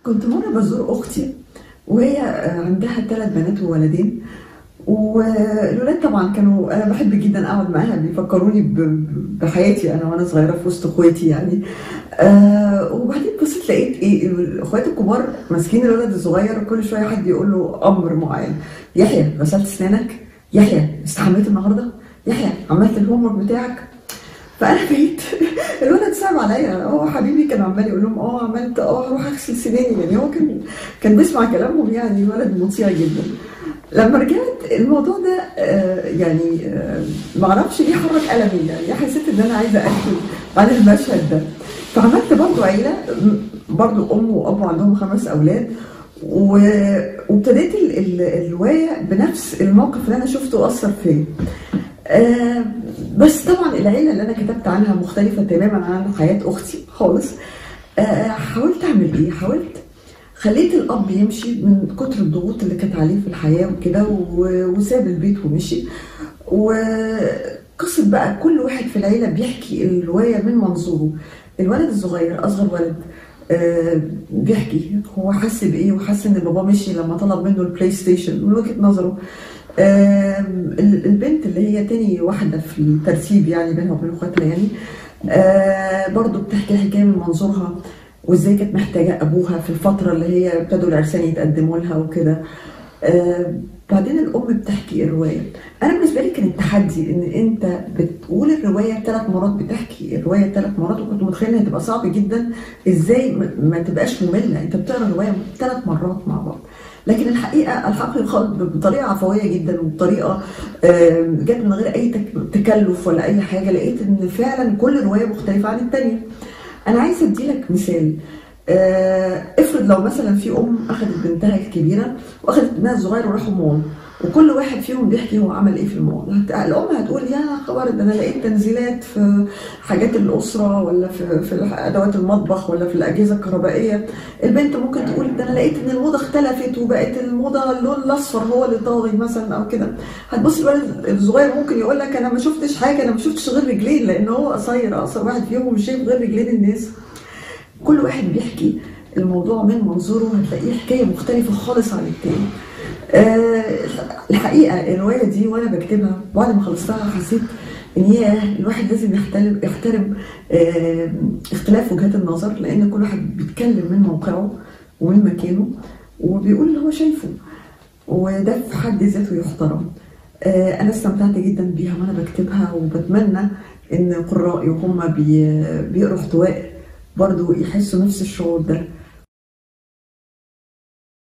كنت مرة بزور أختي وهي عندها ثلاث بنات وولدين والولاد طبعا كانوا انا بحب جدا اقعد معاها بيفكروني ب- بحياتي انا وانا صغيره في وسط اخواتي يعني آه وبعدين بصيت لقيت ايه الاخوات الكبار ماسكين الولد الصغير كل شويه حد يقول له امر معين يحيى غسلت اسنانك يحيى استحميت النهارده يحيى عملت الهوم ورك بتاعك فانا بقيت الولد صعب عليا هو حبيبي كان عمال يقول لهم اه عملت اه هروح اغسل سناني يعني هو كان كان بيسمع كلامهم يعني ولد مطيع جدا لما رجعت الموضوع ده آه، يعني آه، معرفش ليه حرك قلمي يعني حسيت ان انا عايزه اكتب عن المشهد ده فعملت برضو عيله م- برضو ام واب عندهم خمس اولاد و- وابتديت ال- ال- الروايه بنفس الموقف اللي انا شفته اثر فيا آه، بس طبعا العيله اللي انا كتبت عنها مختلفه تماما عن حياه اختي خالص آه، حاولت اعمل ايه حاولت خليت الاب يمشي من كتر الضغوط اللي كانت عليه في الحياه وكده و- وساب البيت ومشي وقصه بقى كل واحد في العيله بيحكي الروايه من منظوره الولد الصغير اصغر ولد آه، بيحكي هو حس بايه وحس ان باباه مشي لما طلب منه البلاي ستيشن من وجهه نظره آم، ال- البنت اللي هي تاني واحدة في الترتيب يعني بينها وبين اخواتها يعني آه، برضو بتحكي الحكاية من منظورها وازاي كانت محتاجة ابوها في الفترة اللي هي ابتدوا العرسان يتقدموا لها وكده آه، بعدين الام بتحكي الرواية انا بالنسبة لي كان التحدي ان انت بتقول الرواية ثلاث مرات بتحكي الرواية ثلاث مرات وكنت متخيلة انها تبقى صعب جدا ازاي ما- ما تبقاش مملة انت بتقرا الرواية ثلاث مرات مع بعض لكن الحقيقه الحق الخلق بطريقه عفويه جدا وبطريقه آم، جت من غير اي تك- تكلف ولا اي حاجه لقيت ان فعلا كل روايه مختلفه عن الثانيه انا عايزه اديلك مثال آه، افرض لو مثلا في ام اخذت بنتها الكبيره واخذت ابنها الصغير وراحوا مول وكل واحد فيهم بيحكي هو عمل ايه في المول هت- الام هتقول يا خبر ده انا لقيت تنزيلات في حاجات الاسره ولا في في ادوات المطبخ ولا في الاجهزه الكهربائيه البنت ممكن تقول ده انا لقيت ان الموضه اختلفت وبقت الموضه اللون الاصفر هو اللي طاغي مثلا او كده هتبص الولد الصغير ممكن يقول لك انا ما شفتش حاجه انا ما شفتش غير رجلين لان هو قصير اقصر واحد فيهم ومش شايف غير رجلين الناس كل واحد بيحكي الموضوع من منظوره هتلاقيه حكايه مختلفه خالص عن التاني آه الحقيقه الروايه دي وانا بكتبها بعد ما خلصتها حسيت ان ياه الواحد لازم يحترم يحترم آه اختلاف وجهات النظر لان كل واحد بيتكلم من موقعه ومن مكانه وبيقول اللي هو شايفه وده في حد ذاته يحترم آه، انا استمتعت جدا بيها وانا بكتبها وبتمنى ان قرائي وهم بي- بيقروا احتواء برضو يحسوا نفس الشعور ده